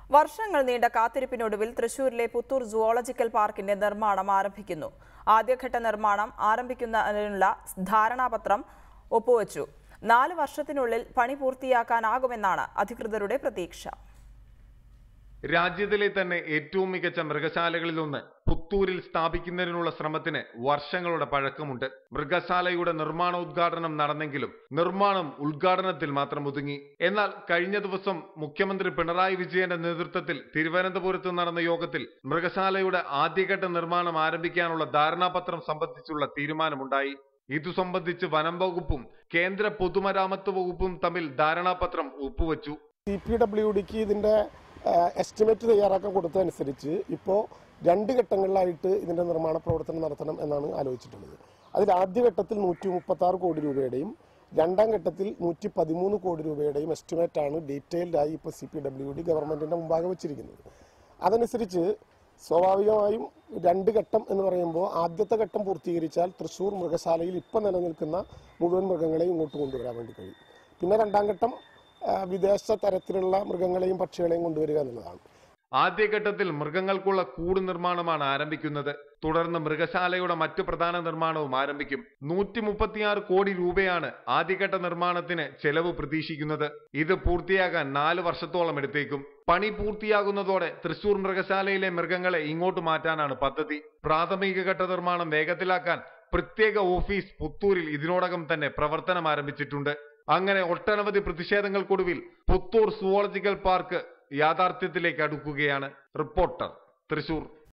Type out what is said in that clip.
വർഷങ്ങൾ നീണ്ട കാത്തിരിപ്പിനൊടുവിൽ തൃശൂരിലെ പുത്തൂർ സുവോളജിക്കൽ പാർക്കിന്റെ നിർമ്മാണം ആരംഭിക്കുന്നു ആദ്യഘട്ട നിർമ്മാണം ആരംഭിക്കുന്നതിനുള്ള ധാരണാപത്രം ഒപ്പുവച്ചു നാല് വർഷത്തിനുള്ളിൽ പണി പൂർത്തിയാക്കാനാകുമെന്നാണ് അധികൃതരുടെ പ്രതീക്ഷ രാജ്യത്തിലെ തന്നെ ഏറ്റവും മികച്ച മൃഗശാലകളിലൊന്ന് പുത്തൂരിൽ സ്ഥാപിക്കുന്നതിനുള്ള ശ്രമത്തിന് വർഷങ്ങളുടെ പഴക്കമുണ്ട് മൃഗശാലയുടെ നിർമ്മാണ ഉദ്ഘാടനം നടന്നെങ്കിലും നിർമ്മാണം ഉദ്ഘാടനത്തിൽ മാത്രം ഒതുങ്ങി എന്നാൽ കഴിഞ്ഞ ദിവസം മുഖ്യമന്ത്രി പിണറായി വിജയന്റെ നേതൃത്വത്തിൽ തിരുവനന്തപുരത്ത് നടന്ന യോഗത്തിൽ മൃഗശാലയുടെ ആദ്യഘട്ട നിർമ്മാണം ആരംഭിക്കാനുള്ള ധാരണാപത്രം സംബന്ധിച്ചുള്ള തീരുമാനമുണ്ടായി ഇതു സംബന്ധിച്ച് വനം വകുപ്പും കേന്ദ്ര പൊതുമരാമത്ത് വകുപ്പും തമ്മിൽ ധാരണാപത്രം ഒപ്പുവച്ചു സി പി ഡബ്ല്യു ഡിക്ക് ഇതിൻ്റെ എസ്റ്റിമേറ്റ് തയ്യാറാക്കാൻ കൊടുത്തതനുസരിച്ച് ഇപ്പോൾ രണ്ട് ഘട്ടങ്ങളിലായിട്ട് ഇതിൻ്റെ നിർമ്മാണ പ്രവർത്തനം നടത്തണം എന്നാണ് ആലോചിച്ചിട്ടുള്ളത് അതിൽ ആദ്യ ഘട്ടത്തിൽ നൂറ്റി മുപ്പത്തി ആറ് കോടി രൂപയുടെയും രണ്ടാം ഘട്ടത്തിൽ നൂറ്റി പതിമൂന്ന് കോടി രൂപയുടെയും എസ്റ്റിമേറ്റ് ആണ് ഡീറ്റെയിൽഡ് ആയി ഇപ്പോൾ സി പി ഡബ്ല്യു ഡി ഗവൺമെന്റിന്റെ മുമ്പാകെ വെച്ചിരിക്കുന്നത് അതനുസരിച്ച് സ്വാഭാവികമായും രണ്ട് ഘട്ടം എന്ന് പറയുമ്പോൾ ആദ്യത്തെ ഘട്ടം പൂർത്തീകരിച്ചാൽ തൃശ്ശൂർ മൃഗശാലയിൽ ഇപ്പം നിലനിൽക്കുന്ന മുഴുവൻ മൃഗങ്ങളെയും ഇങ്ങോട്ട് കൊണ്ടുവരാൻ വേണ്ടി കഴിയും പിന്നെ രണ്ടാം ഘട്ടം ആ, വിദേശ തരത്തിലുള്ള മൃഗങ്ങളെയും പക്ഷികളെയും കൊണ്ടുവരിക എന്നുള്ളതാണ് ആദ്യഘട്ടത്തിൽ മൃഗങ്ങൾക്കുള്ള കൂട് നിർമ്മാണമാണ് ആരംഭിക്കുന്നത് തുടർന്ന് മൃഗശാലയുടെ മറ്റു പ്രധാന നിർമ്മാണവും ആരംഭിക്കും നൂറ്റി മുപ്പത്തിയാറ് കോടി രൂപയാണ് ആദ്യഘട്ട നിർമ്മാണത്തിന് ചെലവ് പ്രതീക്ഷിക്കുന്നത് ഇത് പൂർത്തിയാകാൻ നാല് വർഷത്തോളം എടുത്തേക്കും പണി പൂർത്തിയാകുന്നതോടെ തൃശൂർ മൃഗശാലയിലെ മൃഗങ്ങളെ ഇങ്ങോട്ട് മാറ്റാനാണ് പദ്ധതി പ്രാഥമിക ഘട്ട നിർമ്മാണം വേഗത്തിലാക്കാൻ പ്രത്യേക ഓഫീസ് പുത്തൂരിൽ ഇതിനോടകം തന്നെ പ്രവർത്തനം ആരംഭിച്ചിട്ടുണ്ട് അങ്ങനെ ഒട്ടനവധി പ്രതിഷേധങ്ങൾക്കൊടുവിൽ പുത്തൂർ സുവോളജിക്കൽ പാർക്ക് യാഥാർത്ഥ്യത്തിലേക്ക് അടുക്കുകയാണ് റിപ്പോർട്ടർ തൃശൂർ